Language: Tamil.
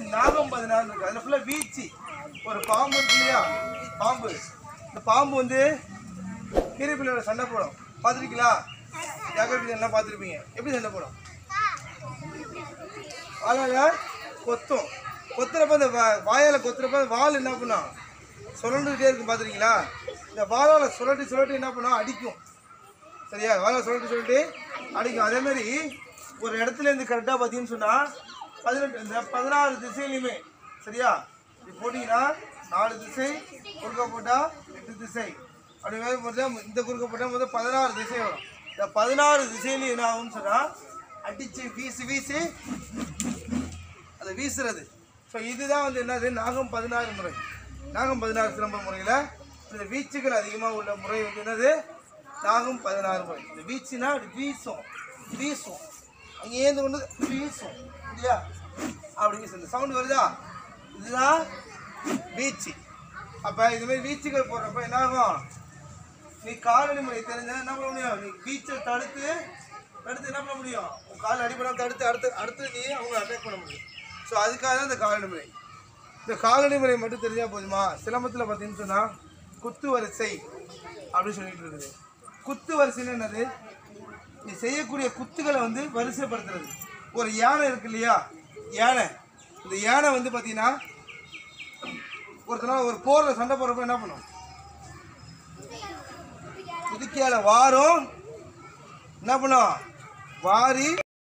நாகம் பதினாறு இருக்கு அதில் ஃபுல்லாக வீச்சு ஒரு பாம்பு இருக்கு இல்லையா பாம்பு இந்த பாம்பு வந்து கீரை பிள்ளையோட சண்டை போடும் பார்த்துருக்கீங்களா ஜாகிரபி எல்லாம் பார்த்துருப்பீங்க எப்படி சண்டை போடும் வாயால கொத்தும் கொத்துறப்ப இந்த வா- வாயால கொத்துறப்ப வால் என்ன பண்ணும் சுழண்டுகிட்டே இருக்கும் பார்த்துருக்கீங்களா இந்த வாழால சுழட்டி சுழட்டி என்ன பண்ணும் அடிக்கும் சரியா வாழை சுழட்டி சுழட்டி அடிக்கும் அதே மாதிரி ஒரு இடத்துல இருந்து கரெக்டாக பார்த்தீங்கன்னு சொன்னால் பதினெட்டு இந்த பதினாறு திசையிலையுமே சரியா இப்படி போட்டிங்கன்னா நாலு திசை குறுக்க போட்டால் எட்டு திசை அப்படி மாதிரி பார்த்தா இந்த குறுக்க போட்டால் முதல் பதினாறு திசை வரும் இந்த பதினாறு திசையிலையும் என்ன ஆகும்னு சொன்னால் அடித்து வீசி வீசி அதை வீசுறது ஸோ இதுதான் வந்து என்னது நாகம் பதினாறு முறை நாகம் பதினாறு சிலம்ப முறையில் இந்த வீச்சுகள் அதிகமாக உள்ள முறை வந்து என்னது நாகம் பதினாறு முறை இந்த வீச்சுனா அது வீசும் வீசும் அங்கேருந்து கொண்டு வீசும் இல்லையா அப்படி வீசும் இந்த சவுண்ட் வருதா இதுதான் வீச்சு அப்போ இதுமாரி வீச்சுகள் போடுறப்ப என்ன ஆகும் நீ காலடி முறை தெரிஞ்சா என்ன பண்ண முடியும் நீ பீச்சை தடுத்து தடுத்து என்ன பண்ண முடியும் உன் கால் அடிப்படாம தடுத்து அடுத்து அடுத்து நீ அவங்க அட்டாக் பண்ண முடியும் ஸோ அதுக்காக தான் இந்த காலடி முறை இந்த காலடி முறை மட்டும் தெரிஞ்சால் போதுமா சிலம்பத்தில் பார்த்தீங்கன்னு சொன்னால் குத்து வரிசை அப்படின்னு சொல்லிட்டு இருக்குது குத்து வரிசைன்னு என்னது நீ செய்யக்கூடிய குத்துகளை வந்து வரிசைப்படுத்துறது ஒரு யானை இருக்கு இல்லையா யானை இந்த யானை வந்து பார்த்தீங்கன்னா ஒருத்தனால ஒரு போரில் சண்டை போடுறப்ப என்ன பண்ணும் இதுக்கியால வாரும் என்ன பண்ணும் வாரி